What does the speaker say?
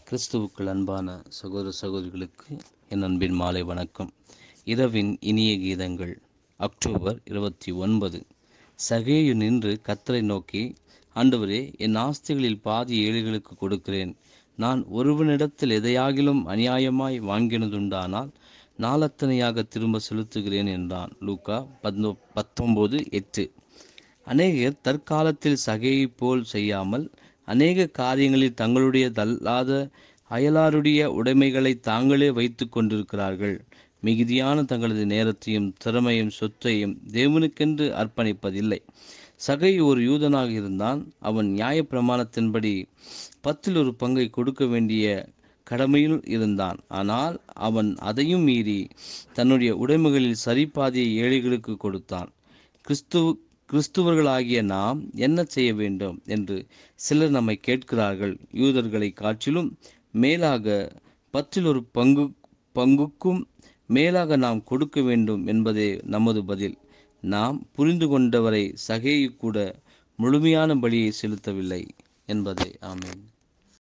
கிறிஸ்துவுக்குள் அன்பான சகோதர சகோதரிகளுக்கு என் அன்பின் மாலை வணக்கம் இரவின் இனிய கீதங்கள் அக்டோபர் இருபத்தி ஒன்பது சகேயு நின்று கத்தரை நோக்கி ஆண்டவரே என் ஆஸ்திகளில் பாதி ஏழைகளுக்கு கொடுக்கிறேன் நான் ஒருவனிடத்தில் எதையாகிலும் அநியாயமாய் வாங்கினதுண்டானால் நாளத்தனையாக திரும்ப செலுத்துகிறேன் என்றான் லூக்கா பத்தொ பத்தொம்போது எட்டு அநேகர் தற்காலத்தில் சகையை போல் செய்யாமல் அநேக காரியங்களில் தங்களுடைய தள்ளாத அயலாருடைய உடைமைகளை தாங்களே வைத்து கொண்டிருக்கிறார்கள் மிகுதியான தங்களது நேரத்தையும் திறமையும் சொத்தையும் தேவனுக்கென்று அர்ப்பணிப்பதில்லை சகை ஒரு யூதனாக இருந்தான் அவன் நியாயப்பிரமாணத்தின்படி பத்தில் ஒரு பங்கை கொடுக்க வேண்டிய கடமையில் இருந்தான் ஆனால் அவன் அதையும் மீறி தன்னுடைய உடைமைகளில் சரிபாதியை ஏழைகளுக்கு கொடுத்தான் கிறிஸ்துவ கிறிஸ்துவர்களாகிய நாம் என்ன செய்ய வேண்டும் என்று சிலர் நம்மை கேட்கிறார்கள் யூதர்களை காற்றிலும் மேலாக பத்தில் ஒரு பங்கு பங்குக்கும் மேலாக நாம் கொடுக்க வேண்டும் என்பதே நமது பதில் நாம் புரிந்து கொண்டவரை சகையை கூட முழுமையான பலியை செலுத்தவில்லை என்பதே ஆமேன்